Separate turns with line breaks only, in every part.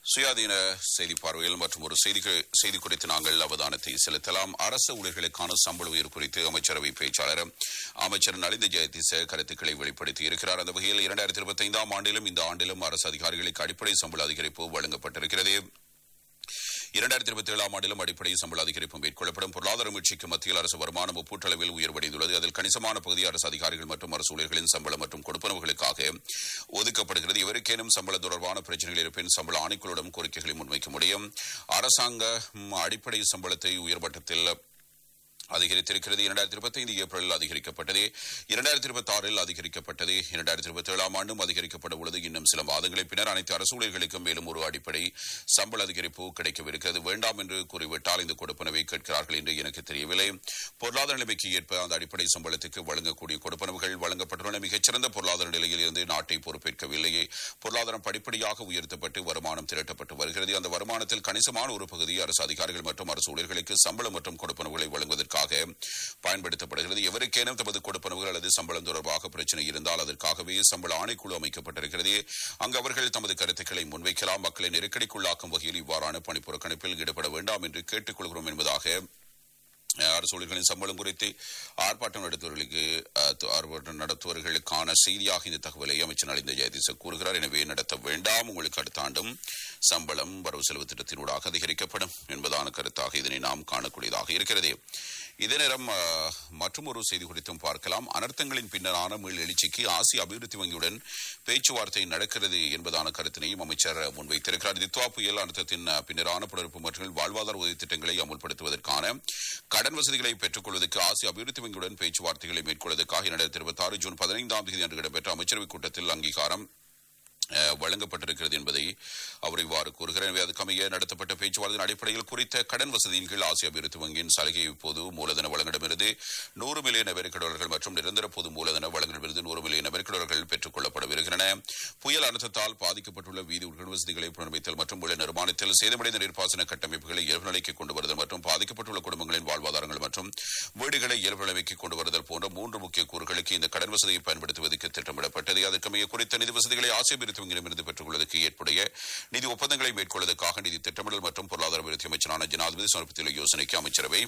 சுயாதீன செய்தி பார்வையில் மற்றும் ஒரு செய்தி செய்தி குறித்து நாங்கள் அவதானத்தை செலுத்தலாம் அரசு ஊழியர்களுக்கான சம்பள உயர்வு குறித்து அமைச்சரவை பேச்சாளர் அமைச்சர் நலிந்த ஜெயதிச கருத்துக்களை வெளிப்படுத்தி இருக்கிறார் அந்த வகையில் இரண்டாயிரத்தி இருபத்தி ஐந்தாம் ஆண்டிலும் இந்த ஆண்டிலும் அரசு அதிகாரிகளுக்கு அடிப்படை சம்பள அதிகரிப்பு வழங்கப்பட்டிருக்கிறது இரண்டாயிரத்தி இருபத்தி ஏழாம் ஆண்டிலும் அடிப்படை சம்பள அதிகரிப்பு மேற்கொள்ளப்படும் பொருளாதார மீட்சிக்கு மத்தியில் அரசு வருமானம் ஒப்பூட்டளவில் உயர்வடைந்துள்ளது அதில் கணிசமான பகுதி அரசு அதிகாரிகள் மற்றும் அரசு ஊழியர்களின் சம்பளம் மற்றும் கொடுப்பனவுகளுக்காக ஒதுக்கப்படுகிறது எவருக்கேனும் சம்பளம் தொடர்பான பிரச்சனைகள் இருப்பின் சம்பள ஆணைக்குழுடன் கோரிக்கைகளை முன்வைக்க முடியும் அரசாங்க ம், அடிப்படை சம்பளத்தை உயர்மட்டத்தில் அதிகரித்திருக்கிறது இரண்டாயிரத்தி இருபத்தி ஐந்து ஏப்ரலில் அதிகரிக்கப்பட்டது இரண்டாயிரத்தி இருபத்தி ஆறில் அதிகரிக்கப்பட்டது இரண்டாயிரத்தி இருபத்தி ஏழாம் ஆண்டும் அதிகரிக்கப்பட உள்ளது இன்னும் சில மாதங்களை பின்னர் அனைத்து அரசு ஊழியர்களுக்கும் மேலும் ஒரு அடிப்படை சம்பள அதிகரிப்பு கிடைக்கவிருக்கிறது வேண்டாம் என்று கூறிவிட்டால் இந்த கொடுப்பனவை கேட்கிறார்கள் என்று எனக்கு தெரியவில்லை பொருளாதார நிலைமைக்கு ஏற்ப அந்த அடிப்படை சம்பளத்துக்கு வழங்கக்கூடிய கொடுப்பனவுகள் வழங்கப்பட்டுள்ளன மிகச்சிறந்த பொருளாதார நிலையில் இருந்து நாட்டை பொறுப்பேற்கவில்லையே பொருளாதாரம் படிப்படியாக உயர்த்தப்பட்டு வருமானம் திரட்டப்பட்டு வருகிறது அந்த வருமானத்தில் கணிசமான ஒரு பகுதி அரசு அதிகாரிகள் மற்றும் அரசு ஊழியர்களுக்கு சம்பளம் மற்றும் கொடுப்பனவுகளை வழங்குவதற்காக பயன்படுத்தப்படுகிறது எவருக்கேனும் தமது கொடுப்பனவுகள் அல்லது சம்பளம் தொடர்பாக பிரச்சனை இருந்தால் அதற்காகவே சம்பள ஆணைக்குழு அமைக்கப்பட்டிருக்கிறது அங்கு அவர்கள் தமது கருத்துக்களை முன்வைக்கலாம் மக்களை நெருக்கடிக்குள்ளாக்கும் வகையில் இவ்வாறான பணி புறக்கணிப்பில் ஈடுபட வேண்டாம் என்று கேட்டுக் கொள்கிறோம் என்பதாக அஹ், அரசு ஊழியர்களின் சம்பளம் குறித்து ஆர்ப்பாட்டம் நடத்துவர்களுக்கு அஹ், து- ஆர்ப்பாட்டம் நடத்துவர்களுக்கான செய்தியாக இந்த தகவலை அமைச்சர் நலிந்த ஜெயதிச கூறுகிறார் எனவே நடத்த வேண்டாம் உங்களுக்கு அடுத்த ஆண்டும் சம்பளம் வரவு செலவு திட்டத்தினூடாக அதிகரிக்கப்படும் என்பதான கருத்தாக இதனை நாம் காணக்கூடியதாக இருக்கிறது இதே நேரம் அஹ், மற்றும் ஒரு செய்தி குறித்தும் பார்க்கலாம் அனர்த்தங்களின் பின்னரான மீள் எழுச்சிக்கு ஆசிய அபிவிருத்தி வங்கியுடன் பேச்சுவார்த்தை நடக்கிறது என்பதான கருத்தினையும் அமைச்சர் முன்வைத்திருக்கிறார் தித்வா புயல் அனர்த்தத்தின் அஹ், பின்னரான புனரப்பு மற்றும் வாழ்வாதார உதவி திட்டங்களை அமுல்படுத்துவதற்கான கடன் வசதிகளை பெற்றுக் கொள்வதற்கு ஆசிய அபிவிருத்தி வங்கியுடன் பேச்சுவார்த்தைகளை மேற்கொள்வதற்காக இரண்டாயிரத்தி இருபத்தி ஆறு ஜூன் பதினைந்தாம் தேதி அன்று இடம்பெற்ற அமைச்சரவைக் கூட்டத்தில் அங்கீகாரம் அஹ், வழங்கப்பட்டிருக்கிறது என்பதை அவர் இவ்வாறு கூறுகிறார் எனவே அதுக்கமைய நடத்தப்பட்ட பேச்சுவார்த்தையின் அடிப்படையில் குறித்த கடன் வசதியின் கீழ் ஆசிய அபிவிருத்தி வங்கியின் சலுகை இப்போது மூலதன வழங்கிடமிருந்து நூறு மில்லியன் அமெரிக்க டாலர்கள் மற்றும் நிரந்தர பொது மூலதன வழங்கிடமிருந்து நூறு மில்லியன் அமெரிக்க டாலர்கள் பெற்றுக் கொள்ளப்படவிருக்கின்றன புயல் அனர்த்தத்தால் பாதிக்கப்பட்டுள்ள வீதி உட்கண் வசதிகளை புனரமைத்தல் மற்றும் உள்ள நிர்மாணத்தில் சேதமடைந்த நீர்ப்பாசன கட்டமைப்புகளை இயல்பு நிலைக்கு கொண்டு வருதல் மற்றும் பாதிக்கப்பட்டுள்ள குடும்பங்களின் வாழ்வாதாரங்கள் மற்றும் வீடுகளை இயல்பு நிலைமைக்கு கொண்டு வருதல் போன்ற மூன்று முக்கிய கூறுகளுக்கு இந்த கடன் வசதியை பயன்படுத்துவதற்கு திட்டமிடப்பட்டது அதற்கமைய குறித்த நிதி வசதிகளை ஆசிய அபிவிருத்தி வங்கியிடமிருந்து பெற்றுக் கொள்வதற்கு ஏற்புடைய நிதி ஒப்பந்தங்களை மேற்கொள்வதற்காக நிதி திட்டமிடல் மற்றும் பொருளாதார அபிவிருத்தி அமைச்சரான ஜனாதிபதி சமர்ப்பித்துள்ள யோசனைக்கு அமைச்சரவை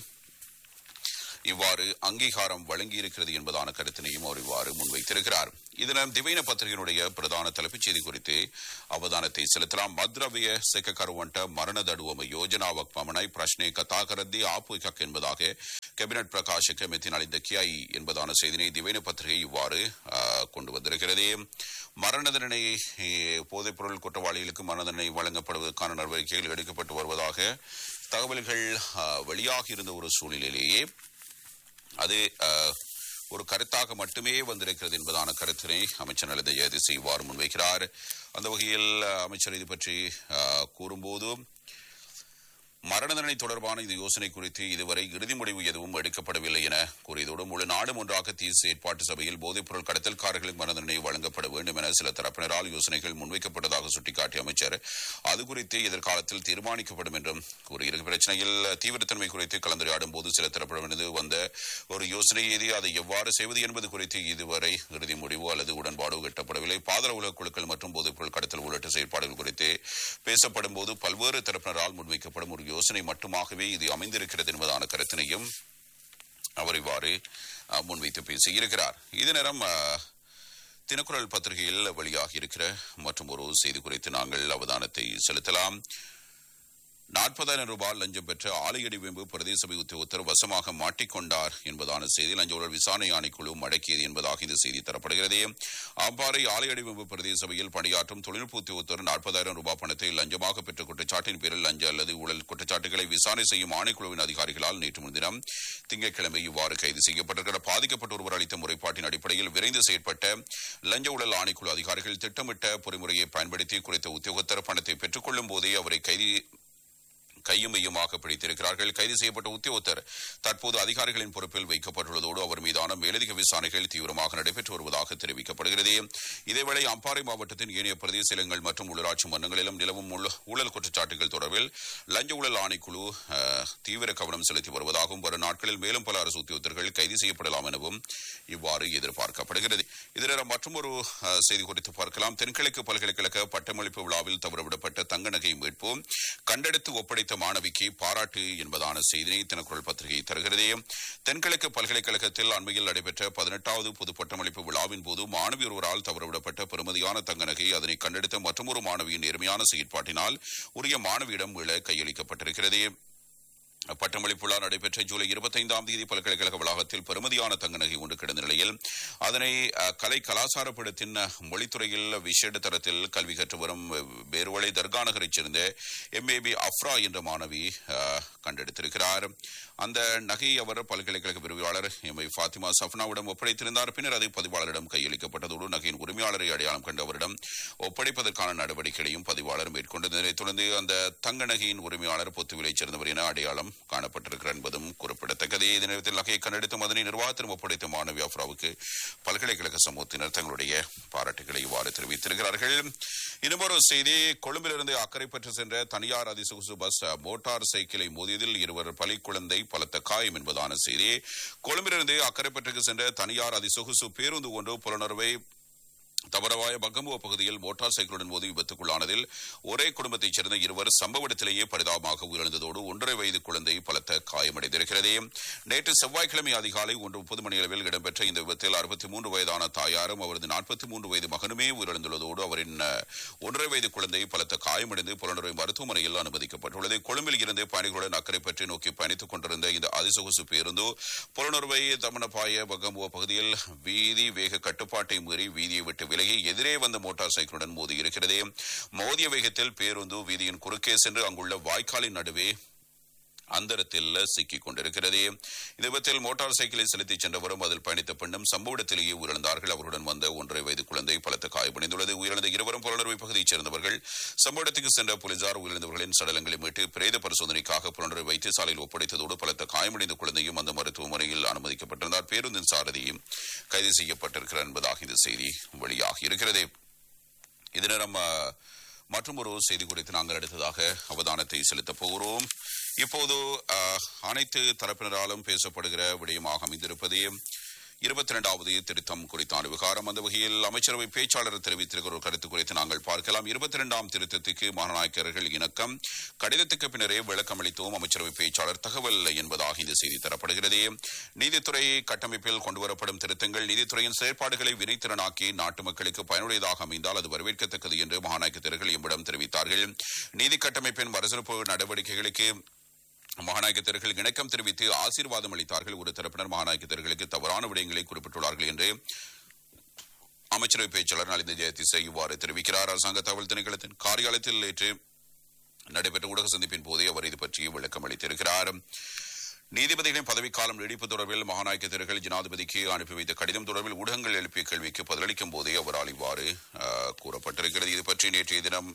இவ்வாறு அங்கீகாரம் வழங்கியிருக்கிறது என்பதான கருத்தினையும் அவர் இவ்வாறு முன்வைத்திருக்கிறார் இதனால் திவைன பத்திரிகையினுடைய பிரதான தலைப்புச் செய்தி குறித்து அவதானத்தை செலுத்தலாம் மத்ரவிய செக்கக்கருவன்ட மரண தடுவம யோஜனாவக் பமனை பிரಶ್ನೆ கதாகரத்தி ஆப்புகக் என்பதாக கேபினட் பிரகாஷுக்கு மெத்தின் அளித்த கியாய் என்பதான செய்தினை திவைன பத்திரிகை இவ்வாறு ஆ, கொண்டு வந்திருக்கிறது மரண தண்டனை ஏ, போதைப்பொருள் குற்றவாளிகளுக்கு மரண தண்டனை வழங்கப்படுவதற்கான நடவடிக்கைகள் எடுக்கப்பட்டு வருவதாக தகவல்கள் ஆ, வெளியாகி இருந்த ஒரு சூழ்நிலையிலேயே அது அஹ், ஒரு கருத்தாக மட்டுமே வந்திருக்கிறது என்பதான கருத்தினை அமைச்சர் நலித ஜெயதிசி இவ்வாறு முன்வைக்கிறார் அந்த வகையில் அஹ், அமைச்சர் இது பற்றி அஹ், கூறும்போது மரண தண்டனை தொடர்பான இந்த யோசனை குறித்து இதுவரை இறுதி முடிவு எதுவும் எடுக்கப்படவில்லை என கூறியதோடு முழு நாடும் ஒன்றாக தீர்வு ஏற்பாட்டு சபையில் போதைப்பொருள் கடத்தல்காரர்களுக்கு மரண தண்டனை வழங்கப்பட வேண்டும் என சில தரப்பினரால் யோசனைகள் முன்வைக்கப்பட்டதாக சுட்டிக்காட்டிய அமைச்சர் அது குறித்து எதிர்காலத்தில் தீர்மானிக்கப்படும் என்றும் கூறியிருக்கும் பிரச்சனையில் தீவிரத்தன்மை குறித்து கலந்துரையாடும் போது சில தரப்பிடமிருந்து வந்த ஒரு யோசனை எது அதை எவ்வாறு செய்வது என்பது குறித்து இதுவரை இறுதி முடிவு அல்லது உடன்பாடு எட்டப்படவில்லை பாதர உலக குழுக்கள் மற்றும் போதைப்பொருள் கடத்தல் உள்ளிட்ட செயற்பாடுகள் குறித்து பேசப்படும் போது பல்வேறு தரப்பினரால் முன்வைக்கப்படும் ஒரு யோசனை மட்டுமாகவே இது அமைந்திருக்கிறது என்பதான கருத்தினையும் அவர் இவ்வாறு அஹ், முன்வைத்து பேசியிருக்கிறார் இது நேரம் அஹ், தினக்குரல் பத்திரிகையில் வெளியாகி இருக்கிற மற்றும் ஒரு செய்தி குறித்து நாங்கள் அவதானத்தை செலுத்தலாம் நாற்பதாயிரம் ரூபாய் லஞ்சம் பெற்ற ஆலையடி வேம்பு பிரதேச சபை உத்தியோகத்தர் வசமாக மாட்டிக்கொண்டார் என்பதான செய்தி லஞ்ச ஊழல் விசாரணை ஆணைக்குழு மடக்கியது என்பதாக இந்த செய்தி தரப்படுகிறது அவ்வாறு ஆலையடி வேம்பு பிரதேச சபையில் பணியாற்றும் தொழில்நுட்ப உத்தியோகத்தர் நாற்பதாயிரம் ரூபாய் பணத்தை லஞ்சமாக பெற்ற குற்றச்சாட்டின் பேரில் லஞ்ச அல்லது ஊழல் குற்றச்சாட்டுகளை விசாரணை செய்யும் ஆணைக்குழுவின் அதிகாரிகளால் நேற்று முன்தினம் திங்கட்கிழமை இவ்வாறு கைது செய்யப்பட்டிருக்கிற பாதிக்கப்பட்ட ஒருவர் அளித்த முறைப்பாட்டின் அடிப்படையில் விரைந்து செயற்பட்ட லஞ்ச ஊழல் ஆணைக்குழு அதிகாரிகள் திட்டமிட்ட பொறிமுறையை பயன்படுத்தி குறித்த உத்தியோகத்தர் பணத்தை பெற்றுக் கொள்ளும் போதே அவரை கைது கையும் மையமாக பிடித்திருக்கிறார்கள் கைது செய்யப்பட்ட உத்தியோகத்தர் தற்போது அதிகாரிகளின் பொறுப்பில் வைக்கப்பட்டுள்ளதோடு அவர் மீதான மேலதிக விசாரணைகள் தீவிரமாக நடைபெற்று வருவதாக தெரிவிக்கப்படுகிறது இதேவேளை அம்பாறை மாவட்டத்தின் ஏனைய பிரதேசங்கள் மற்றும் உள்ளாட்சி மன்றங்களிலும் நிலவும் உள்ள- ஊழல் குற்றச்சாட்டுகள் தொடர்பில் லஞ்ச ஊழல் ஆணைக்குழு அஹ், தீவிர கவனம் செலுத்தி வருவதாகவும் வரும் நாட்களில் மேலும் பல அரசு உத்தியோகத்தர்கள் கைது செய்யப்படலாம் எனவும் இவ்வாறு எதிர்பார்க்கப்படுகிறது இதர மற்றொரு அஹ், செய்தி குறித்து பார்க்கலாம் தென்கிழக்கு பல்கலைக்கழக பட்டமளிப்பு விழாவில் தவறவிடப்பட்ட தங்க நகை மீட்பு கண்டெடுத்து ஒப்படைத்த மாணவிக்கு பாராட்டு என்பதான செய்தியை தினக்குரல் பத்திரிகை தருகிறது தென்கிழக்கு பல்கலைக்கழகத்தில் அண்மையில் நடைபெற்ற பதினெட்டாவது பொது பட்டமளிப்பு விழாவின் போது மாணவி ஒருவரால் தவறவிடப்பட்ட பெறுமதியான தங்க நகை அதனை கண்டெடுத்த மற்றொரு மாணவியின் நேர்மையான செயற்பாட்டினால் உரிய மாணவியிடம் மீள கையளிக்கப்பட்டிருக்கிறது பட்டமளிப்பு விழா நடைபெற்ற ஜூலை இருபத்தைந்தாம் தேதி பல்கலைக்கழக வளாகத்தில் பெருமதியான தங்க நகை ஒன்று கிடந்த நிலையில் அதனை அஹ், கலை கலாச்சார பீடத்தின் மொழித்துறையில் விசேட தரத்தில் கல்வி கற்று வரும் பேருவளை தர்கா நகரைச் சேர்ந்த எம்ஏபி அஃப்ரா என்ற மாணவி அஹ், கண்டெடுத்திருக்கிறார் அந்த நகை அவர் பல்கலைக்கழக விரிவாளர் எம் ஐ ஃபாத்திமா சஃப்னாவிடம் ஒப்படைத்திருந்தார் பின்னர் அது பதிவாளரிடம் கையளிக்கப்பட்டதோடு நகையின் உரிமையாளரை அடையாளம் கண்டு அவரிடம் ஒப்படைப்பதற்கான நடவடிக்கைகளையும் பதிவாளர் மேற்கொண்டது இதனைத் தொடர்ந்து அந்த தங்க நகையின் உரிமையாளர் பொத்துவிலைச் சேர்ந்தவர் என அடையாளம் காணப்பட்டிருக்கிறார் என்பதும் குறிப்பிடத்தக்கது இதே நேரத்தில் நகையை கண்டெடுத்து மதனை நிர்வாகத்திடம் ஒப்படைத்த மாணவி அஃப்ராவுக்கு பல்கலைக்கழக சமூகத்தினர் தங்களுடைய பாராட்டுகளை இவ்வாறு தெரிவித்திருக்கிறார்கள் இன்னுமொரு செய்தி கொழும்பிலிருந்து அக்கறை பெற்று சென்ற தனியார் அதிசொகுசு பஸ் மோட்டார் சைக்கிளை மோதியதில் இருவர் பலி குழந்தை பலத்த காயம் என்பதான செய்தி கொழும்பிலிருந்து அக்கறை பெற்றுக்கு சென்ற தனியார் அதிசொகுசு பேருந்து ஒன்று புலனர்வை தவறவாய பக்கம்புவ பகுதியில் மோட்டார் சைக்கிளுடன் மோதி விபத்துக்குள்ளானதில் ஒரே குடும்பத்தைச் சேர்ந்த இருவர் சம்பவ இடத்திலேயே பரிதாபமாக உயிரிழந்ததோடு ஒன்றரை வயது குழந்தை பலத்த காயமடைந்திருக்கிறது நேற்று செவ்வாய்க்கிழமை அதிகாலை ஒன்று முப்பது மணி அளவில் இடம்பெற்ற இந்த விபத்தில் அறுபத்தி மூன்று வயதான தாயாரும் அவரது நாற்பத்தி மூன்று வயது மகனுமே உயிரிழந்துள்ளதோடு அவரின் அஹ், ஒன்றரை வயது குழந்தை பலத்த காயமடைந்து புலனறுவை மருத்துவமனையில் அனுமதிக்கப்பட்டுள்ளது கொழும்பில் இருந்து பயணிகளுடன் அக்கறை பற்றி நோக்கி பயணித்துக் கொண்டிருந்த இந்த அதிசொகுசு பேருந்து புலனறுவை தமனபாய பகம்புவ பகுதியில் வீதி வேக கட்டுப்பாட்டை மீறி வீதியை விட்டு விலகி எதிரே வந்த மோட்டார் சைக்கிளுடன் மோதியிருக்கிறது மோதிய வேகத்தில் பேருந்து வீதியின் குறுக்கே சென்று அங்குள்ள வாய்க்காலின் நடுவே அந்தரத்தில் சிக்கிக் கொண்டிருக்கிறது இந்த விபத்தில் மோட்டார் சைக்கிளை செலுத்திச் சென்றவரும் அதில் பயணித்த பெண்ணும் சம்பவ இடத்திலேயே உயிரிழந்தார்கள் அவருடன் வந்த ஒன்றரை வயது குழந்தை பலத்த காயமடைந்துள்ளது உயிரிழந்த இருவரும் புலனறுவை பகுதியைச் சேர்ந்தவர்கள் சம்பவ இடத்துக்கு சென்ற போலீசார் உயிரிழந்தவர்களின் சடலங்களை மீட்டு பிரேத பரிசோதனைக்காக புலனறுவை வைத்தியசாலையில் ஒப்படைத்ததோடு பலத்த காயமடைந்த குழந்தையும் அந்த மருத்துவமனையில் அனுமதிக்கப்பட்டிருந்தார் பேருந்தின் சாரதியும் கைது செய்யப்பட்டிருக்கிறார் என்பதாக இந்த செய்தி வெளியாகி இருக்கிறது இது நேரம் மற்றும் ஒரு செய்தி குறித்து நாங்கள் அடுத்ததாக அவதானத்தை செலுத்தப் போகிறோம் இப்போது அஹ், அனைத்து தரப்பினராலும் பேசப்படுகிற விடயமாக அமைந்திருப்பது இருபத்தி இரண்டாவது திருத்தம் குறித்தான விவகாரம் அந்த வகையில் அமைச்சரவை பேச்சாளர் தெரிவித்திருக்கிற ஒரு கருத்து குறித்து நாங்கள் பார்க்கலாம் இருபத்தி இரண்டாம் திருத்தத்துக்கு மாநாயக்கர்கள் இணக்கம் கடிதத்துக்கு பின்னரே விளக்கம் அளித்தோம் அமைச்சரவை பேச்சாளர் தகவல் என்பதாக இந்த செய்தி தரப்படுகிறது நீதித்துறை கட்டமைப்பில் கொண்டுவரப்படும் திருத்தங்கள் நீதித்துறையின் செயற்பாடுகளை வினைத்திறனாக்கி நாட்டு மக்களுக்கு பயனுடையதாக அமைந்தால் அது வரவேற்கத்தக்கது என்று மகாநாயக்கத்தர்கள் எம்மிடம் தெரிவித்தார்கள் நீதி கட்டமைப்பின் மறுசிறப்பு நடவடிக்கைகளுக்கு மகாநாயகத்தர்கள் இணக்கம் தெரிவித்து ஆசீர்வாதம் அளித்தார்கள் ஒரு தரப்பினர் மகாநாயகத்தர்களுக்கு தவறான விடயங்களை குறிப்பிட்டுள்ளார்கள் என்று அமைச்சரவை பேச்சாளர் நலிந்த ஜெயதிசை இவ்வாறு தெரிவிக்கிறார் அரசாங்க தகவல் திணைக்களத்தின் காரியாலயத்தில் நேற்று நடைபெற்ற ஊடக சந்திப்பின் போதே அவர் இது பற்றி விளக்கம் அளித்திருக்கிறார் நீதிபதிகளின் பதவிக்காலம் நீடிப்பு தொடர்பில் மகாநாயகத்தர்கள் ஜனாதிபதிக்கு அனுப்பி வைத்த கடிதம் தொடர்பில் ஊடகங்கள் எழுப்பிய கேள்விக்கு பதிலளிக்கும் போதே அவரால் இவ்வாறு அஹ், கூறப்பட்டிருக்கிறது இது பற்றி நேற்றைய தினம்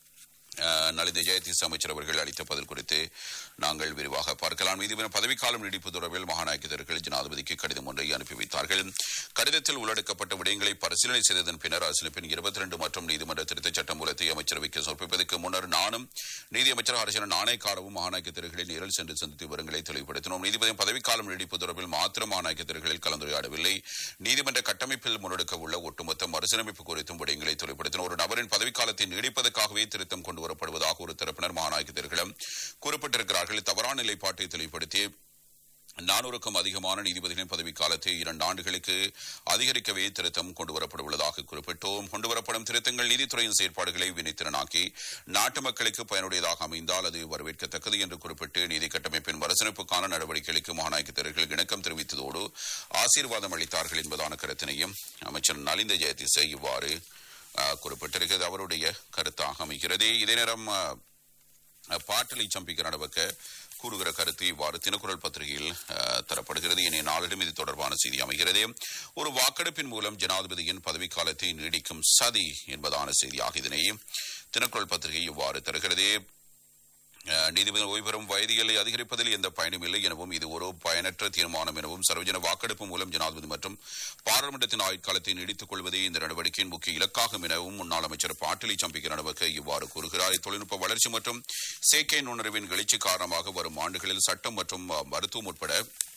அஹ், நலிந்த ஜெயதீஸ் அமைச்சர் அவர்கள் அளித்த பதில் குறித்து நாங்கள் விரிவாக பார்க்கலாம் நீதிபதி பதவிக்காலம் நீடிப்பு தொடர்பில் மகாநாயகர்கள் ஜனாதிபதிக்கு கடிதம் ஒன்றை அனுப்பி வைத்தார்கள் கடிதத்தில் உள்ளடக்கப்பட்ட விடயங்களை பரிசீலனை செய்ததன் பின்னர் அரசியலப்பின் இருபத்தி ரெண்டு மற்றும் நீதிமன்ற திருத்தச் சட்ட மூலத்தை அமைச்சரவைக்கு சமர்ப்பிப்பதற்கு முன்னர் நானும் நீதியமைச்சர் அரசன் நாணயக்காரவும் மகாநாயகத்தர்களில் நேரில் சென்று சந்தித்து விவரங்களை தெளிவுபடுத்தினோம் நீதிபதியின் பதவிக்காலம் நீடிப்பு தொடர்பில் மாத்திரம் மகாநாயகத்தர்களில் கலந்துரையாடவில்லை நீதிமன்ற கட்டமைப்பில் முன்னெடுக்க உள்ள ஒட்டுமொத்த மறுசீரமைப்பு குறித்தும் விடயங்களை தெளிவுபடுத்தினோம் ஒரு நபரின் பதவிக்காலத்தை நீடிப்பதற்காகவே திருத்தம் கொண்டு வரப்படுவதாக ஒரு தரப்பினர் மகாநாயகத்தர்களிடம் குறிப்பிட்டிருக்கிறார்கள் தவறான நிலைப்பாட்டை தெளிவுபடுத்தி நானூறுக்கும் அதிகமான நீதிபதிகளின் பதவிக்காலத்தை இரண்டு ஆண்டுகளுக்கு அதிகரிக்கவே திருத்தம் கொண்டுவரப்பட உள்ளதாக குறிப்பிட்டோம் கொண்டுவரப்படும் திருத்தங்கள் நீதித்துறையின் செயற்பாடுகளை வினைத்திறனாக்கி நாட்டு மக்களுக்கு பயனுடையதாக அமைந்தால் அது வரவேற்கத்தக்கது என்று குறிப்பிட்டு நீதி கட்டமைப்பின் மறுசீரமைப்புக்கான நடவடிக்கைகளுக்கு மகாநாயகத்தர்கள் இணக்கம் தெரிவித்ததோடு ஆசீர்வாதம் அளித்தார்கள் என்பதான கருத்தினையும் அமைச்சர் நலிந்த ஜெயதிசை இவ்வாறு அஹ், குறிப்பிட்டிருக்கிறது அவருடைய கருத்தாக அமைகிறது இதே நேரம் அஹ், பாட்டலை சம்பிக்க நடவக்க கூறுகிற கருத்து இவ்வாறு தினக்குரல் பத்திரிகையில் அஹ், தரப்படுகிறது இனி நாளிடம் இது தொடர்பான செய்தி அமைகிறது ஒரு வாக்கெடுப்பின் மூலம் ஜனாதிபதியின் பதவிக்காலத்தை நீடிக்கும் சதி என்பதான செய்தியாக இதனை தினக்குரல் பத்திரிகை இவ்வாறு தருகிறது அஹ், நீதிபதி ஓய்வு பெறும் வயது எல்லை அதிகரிப்பதில் எந்த பயனும் இல்லை எனவும் இது ஒரு பயனற்ற தீர்மானம் எனவும் சர்வஜன வாக்கெடுப்பு மூலம் ஜனாதிபதி மற்றும் பாராளுமன்றத்தின் ஆயுட்காலத்தை நீடித்துக் கொள்வதே இந்த நடவடிக்கையின் முக்கிய இலக்காகும் எனவும் முன்னாள் அமைச்சர் பாட்டிலி சம்பிக்க நடவடிக்கை இவ்வாறு கூறுகிறார் தொழில்நுட்ப வளர்ச்சி மற்றும் செயற்கை நுண்ணறிவின் எழுச்சி காரணமாக வரும் ஆண்டுகளில் சட்டம் மற்றும் அஹ், மருத்துவம் உட்பட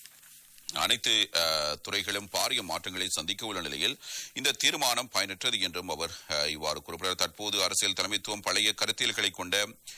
அனைத்து அஹ், துறைகளும் பாரிய மாற்றங்களை சந்திக்க உள்ள நிலையில் இந்த தீர்மானம் பயனற்றது என்றும் அவர் அஹ், இவ்வாறு குறிப்பிட்டார் தற்போது அரசியல் தலைமைத்துவம் பழைய கருத்தியல்களை கொண்ட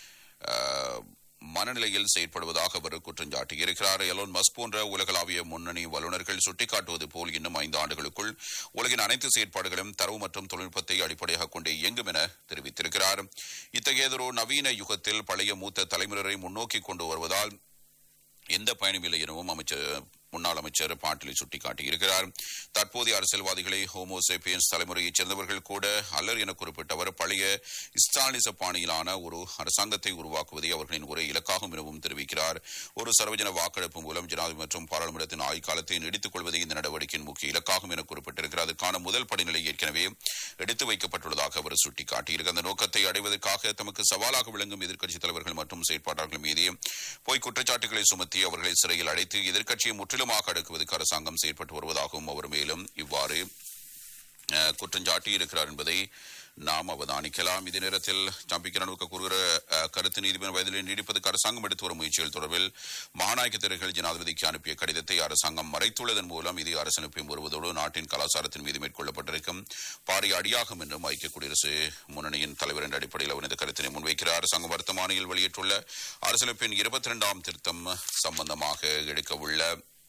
அஹ், மனநிலையில் செயற்படுவதாக அவர் குற்றம் சாட்டியிருக்கிறார் எலோன் மஸ் போன்ற உலகளாவிய முன்னணி வல்லுநர்கள் சுட்டிக்காட்டுவது போல் இன்னும் ஐந்து ஆண்டுகளுக்குள் உலகின் அனைத்து செயற்பாடுகளும் தரவு மற்றும் தொழில்நுட்பத்தை அடிப்படையாக கொண்டே இயங்கும் என தெரிவித்திருக்கிறார் இத்தகையதொரு நவீன யுகத்தில் பழைய மூத்த தலைமுறையை முன்னோக்கி கொண்டு வருவதால் எந்த பயனும் இல்லை எனவும் அமைச்சர் முன்னாள் அமைச்சர் பாட்டிலை சுட்டிக்காட்டியிருக்கிறார் தற்போதைய அரசியல்வாதிகளை ஹோமோசேபியன்ஸ் தலைமுறையைச் சேர்ந்தவர்கள் கூட அல்லர் என குறிப்பிட்டவர் பழைய ஸ்டாலினிச பாணியிலான ஒரு அரசாங்கத்தை உருவாக்குவதே அவர்களின் ஒரே இலக்காகும் எனவும் தெரிவிக்கிறார் ஒரு சர்வஜன வாக்கெடுப்பு மூலம் ஜனாதிபதி மற்றும் பாராளுமன்றத்தின் ஆய்காலத்தை நீடித்துக் கொள்வதே இந்த நடவடிக்கையின் முக்கிய இலக்காகும் என குறிப்பிட்டிருக்கிறார் அதற்கான முதல் படிநிலை ஏற்கனவே எடுத்து வைக்கப்பட்டுள்ளதாக அவர் சுட்டிக்காட்டியிருக்கிறார் அந்த நோக்கத்தை அடைவதற்காக தமக்கு சவாலாக விளங்கும் எதிர்க்கட்சித் தலைவர்கள் மற்றும் செயற்பாட்டாளர்கள் மீது பொய் குற்றச்சாட்டுகளை சுமத்தி அவர்களை சிறையில் அடைத்து எதிர்க்கட்சியை முற்றிலுமாக அடக்குவதற்கு அரசாங்கம் செயற்பட்டு வருவதாகவும் அவர் மேலும் இவ்வாறு அஹ், குற்றம் சாட்டியிருக்கிறார் என்பதை நாம் அவதானிக்கலாம் இதே நேரத்தில் சம்பிக்கிறனுக்கு கூறுகிற அஹ், கருத்து நீதிபதி வயதில் நீடிப்பதற்கு அரசாங்கம் எடுத்து வரும் முயற்சிகள் தொடர்பில் மாநாயக்க தேர்தல்கள் ஜனாதிபதிக்கு அனுப்பிய கடிதத்தை அரசாங்கம் மறைத்துள்ளதன் மூலம் இது அரசனுப்பையும் வருவதோடு நாட்டின் கலாச்சாரத்தின் மீது மேற்கொள்ளப்பட்டிருக்கும் பாரிய அடியாகும் என்றும் ஐக்கிய குடியரசு முன்னணியின் தலைவர் என்ற அடிப்படையில் அவர் இந்த கருத்தினை முன்வைக்கிறார் அரசாங்கம் வர்த்தமானியில் வெளியிட்டுள்ள அரசியலமைப்பின் இருபத்தி இரண்டாம் திருத்தம் சம்பந்தமாக எடுக்கவுள்ள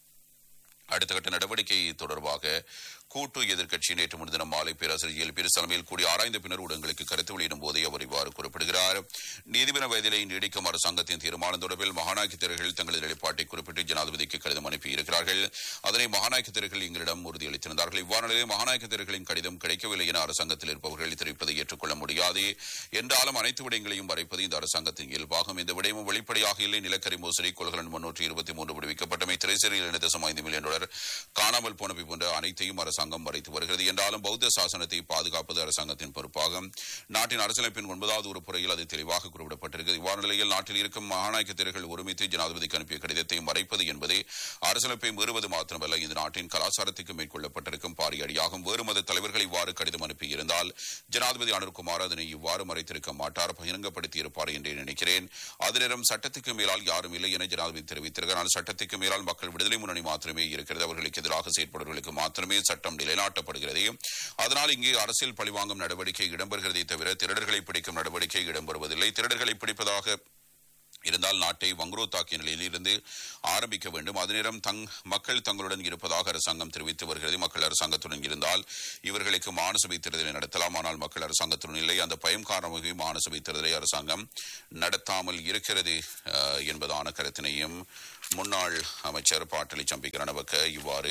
அடுத்த கட்ட நடவடிக்கை தொடர்பாக கூட்டு எதிர்க்கட்சி நேற்று முன்தினம் மாலை பேராசிரியர் எல் பீரஸ் தலைமையில் கூடி ஆராய்ந்த பின்னர் ஊடகங்களுக்கு கருத்து வெளியிடும் போதே அவர் இவ்வாறு குறிப்பிடுகிறார் நீதிபதி வயதிலை நீடிக்கும் அரசாங்கத்தின் தீர்மானம் தொடர்பில் மகாநாயக்க தேர்தல்கள் தங்களது நிலைப்பாட்டை குறிப்பிட்டு ஜனாதிபதிக்கு கடிதம் அனுப்பியிருக்கிறார்கள் அதனை மகாநாயக்க தேர்தல்கள் எங்களிடம் உறுதியளித்திருந்தார்கள் இவ்வாறு நிலையில் மகாநாயக்க தேர்தல்களின் கடிதம் கிடைக்கவில்லை என அரசாங்கத்தில் இருப்பவர்கள் தெரிவிப்பதை ஏற்றுக்கொள்ள முடியாது என்றாலும் அனைத்து விடயங்களையும் மறைப்பது இந்த அரசாங்கத்தின் இயல்பாகும் இந்த விடயமும் வெளிப்படையாக இல்லை நிலக்கரி மோசடி கொள்கலன் முன்னூற்றி இருபத்தி மூன்று விடுவிக்கப்பட்டமை திரைசேரியில் இரண்டு தசம் ஐந்து மில்லியன் டாலர் காணாமல் போனவை போன்ற அனைத்தையும் அரசாங்கம் மறைத்து வருகிறது என்றாலும் பௌத்த சாசனத்தை பாதுகாப்பது அரசாங்கத்தின் பொறுப்பாகும் நாட்டின் அரசியலமைப்பின் ஒன்பதாவது உறுப்புறையில் அது தெளிவாக குறிப்பிடப்பட்டிருக்கிறது இவ்வாறு நிலையில் நாட்டில் இருக்கும் மகாநாயக்க தேர்தல்கள் ஒருமித்து ஜனாதிபதிக்கு அனுப்பிய கடிதத்தை மறைப்பது என்பது அரசியலமைப்பை மீறுவது மாத்திரமல்ல இந்த நாட்டின் கலாச்சாரத்துக்கு மேற்கொள்ளப்பட்டிருக்கும் பாரிய அடியாகும் வேறு மத தலைவர்கள் இவ்வாறு கடிதம் அனுப்பியிருந்தால் ஜனாதிபதி அனுர்குமார் அதனை இவ்வாறு மறைத்திருக்க மாட்டார் பகிரங்கப்படுத்தியிருப்பார் என்றே நினைக்கிறேன் அதே நேரம் சட்டத்துக்கு மேலால் யாரும் இல்லை என ஜனாதிபதி தெரிவித்திருக்கிறார் ஆனால் சட்டத்துக்கு மேலால் மக்கள் விடுதலை முன்னணி மாத்திரமே இருக்கிறது அவர்களுக்கு எதிராக செயற்படுவர்களுக்கு மாத்திரமே சட்டம் நிலைநாட்டப்படுகிறது அதனால் இங்கே அரசியல் பழிவாங்கும் நடவடிக்கை இடம்பெறுகிறதே தவிர திருடர்களை பிடிக்கும் நடவடிக்கை இடம்பெறுவதில்லை திருடர்களை பிடிப்பதாக இருந்தால் நாட்டை வங்குரோத்தாக்கிய நிலையில் இருந்து ஆரம்பிக்க வேண்டும் அதே நேரம் தங் மக்கள் தங்களுடன் இருப்பதாக அரசாங்கம் தெரிவித்து வருகிறது மக்கள் அரசாங்கத்துடன் இருந்தால் இவர்களுக்கு மானசபை தேர்தலை நடத்தலாம் ஆனால் மக்கள் அரசாங்கத்துடன் இல்லை அந்த பயம் காரணமாகவே மானசபை தேர்தலை அரசாங்கம் நடத்தாமல் இருக்கிறது அஹ், என்பதான கருத்தினையும் முன்னாள் அமைச்சர் பாட்டலி சம்பிக்கரணவக்க இவ்வாறு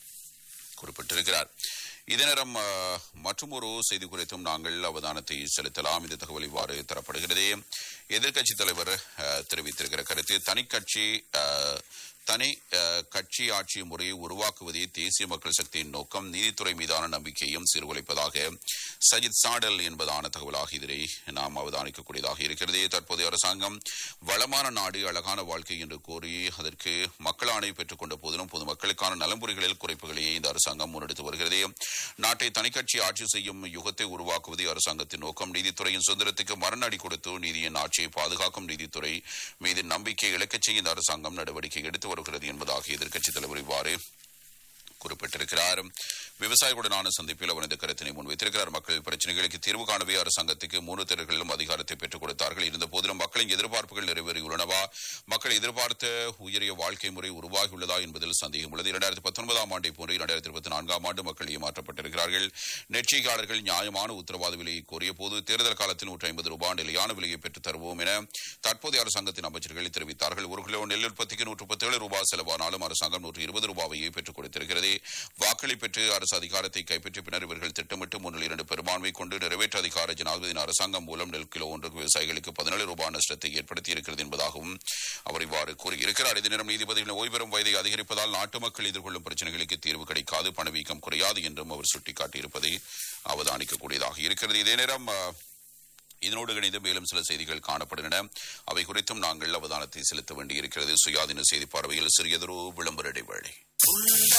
குறிப்பிட்டிருக்கிறார் இதே நேரம் மற்றும் ஒரு செய்தி குறித்தும் நாங்கள் அவதானத்தை செலுத்தலாம் இந்த தகவல் இவ்வாறு தரப்படுகிறது எதிர்க்கட்சி தலைவர் அஹ், தெரிவித்திருக்கிற கருத்து தனிக்கட்சி அஹ், தனி அஹ், கட்சி ஆட்சி முறையை உருவாக்குவதே தேசிய மக்கள் சக்தியின் நோக்கம் நீதித்துறை மீதான நம்பிக்கையும் சீர்குலைப்பதாக சஜித் சாடல் என்பதான தகவலாக இதனை நாம் அவதானிக்கக்கூடியதாக இருக்கிறது தற்போதைய அரசாங்கம் வளமான நாடு அழகான வாழ்க்கை என்று கோரி அதற்கு மக்கள் ஆணை பெற்றுக் கொண்ட போதிலும் பொதுமக்களுக்கான நலம்புரிகளில் குறைப்புகளையே இந்த அரசாங்கம் முன்னெடுத்து வருகிறது நாட்டை தனிக்கட்சி ஆட்சி செய்யும் யுகத்தை உருவாக்குவதே அரசாங்கத்தின் நோக்கம் நீதித்துறையின் சுதந்திரத்துக்கு மரணடி கொடுத்து நீதியின் ஆட்சியை பாதுகாக்கும் நீதித்துறை மீது நம்பிக்கை இழக்கச் செய்ய இந்த அரசாங்கம் நடவடிக்கை எடுத்து வருகிறது என்பதாக எதிர்க்கட்சித் தலைவர் இவ்வாறு குறிப்பிட்டிருக்கிறார் விவசாயிகளுடனான சந்திப்பில் அவர் இந்த கருத்தினை முன்வைத்திருக்கிறார் மக்கள் பிரச்சனைகளுக்கு தீர்வு காணவே அரசாங்கத்துக்கு மூன்று தேர்தல்களிலும் அதிகாரத்தை பெற்றுக் கொடுத்தார்கள் இருந்த போதிலும் மக்களின் எதிர்பார்ப்புகள் நிறைவேறியுள்ளனவா மக்கள் எதிர்பார்த்த உயரிய வாழ்க்கை முறை உருவாகியுள்ளதா என்பதில் சந்தேகம் உள்ளது இரண்டாயிரத்தி பத்தொன்பதாம் ஆண்டை போன்று இரண்டாயிரத்தி இருபத்தி நான்காம் ஆண்டு மக்கள் ஏமாற்றப்பட்டிருக்கிறார்கள் நெற்றிகாரர்கள் நியாயமான உத்தரவாத விலையை கோரிய போது தேர்தல் காலத்தில் நூற்றி ஐம்பது ரூபாய் நிலையான விலையை பெற்றுத் தருவோம் என தற்போதைய அரசாங்கத்தின் அமைச்சர்கள் தெரிவித்தார்கள் ஒரு கிலோ நெல் உற்பத்திக்கு நூற்று முப்பத்தேழு ரூபாய் செலவானாலும் அரசாங்கம் நூற்று இருபது ரூபாவையே பெற்றுக் கொடுத்திருக்கிறது வாக்களி பெற்று அரசு அதிகாரத்தை கைப்பற்றிய பின்னர் இவர்கள் திட்டமிட்டு மூன்றில் இரண்டு பெரும்பான்மை கொண்டு நிறைவேற்ற அதிகார ஜனாதிபதியின் அரசாங்கம் மூலம் நெல் கிலோ ஒன்றுக்கு விவசாயிகளுக்கு பதினேழு ரூபாய் நஷ்டத்தை ஏற்படுத்தி இருக்கிறது என்பதாகவும் அவர் இவ்வாறு கூறியிருக்கிறார் இதே நேரம் நீதிபதிகளின் ஓய்வு பெறும் வயதை அதிகரிப்பதால் நாட்டு மக்கள் எதிர்கொள்ளும் பிரச்சனைகளுக்கு தீர்வு கிடைக்காது பணவீக்கம் குறையாது என்றும் அவர் சுட்டிக்காட்டியிருப்பதை அவதானிக்கக்கூடியதாக இருக்கிறது இதே நேரம் அஹ், இதனோடு இணைந்து மேலும் சில செய்திகள் காணப்படுகின்றன அவை குறித்தும் நாங்கள் அவதானத்தை செலுத்த வேண்டியிருக்கிறது சுயாதீன செய்தி பார்வையில் சிறியதொரு விளம்பர இடைவேளை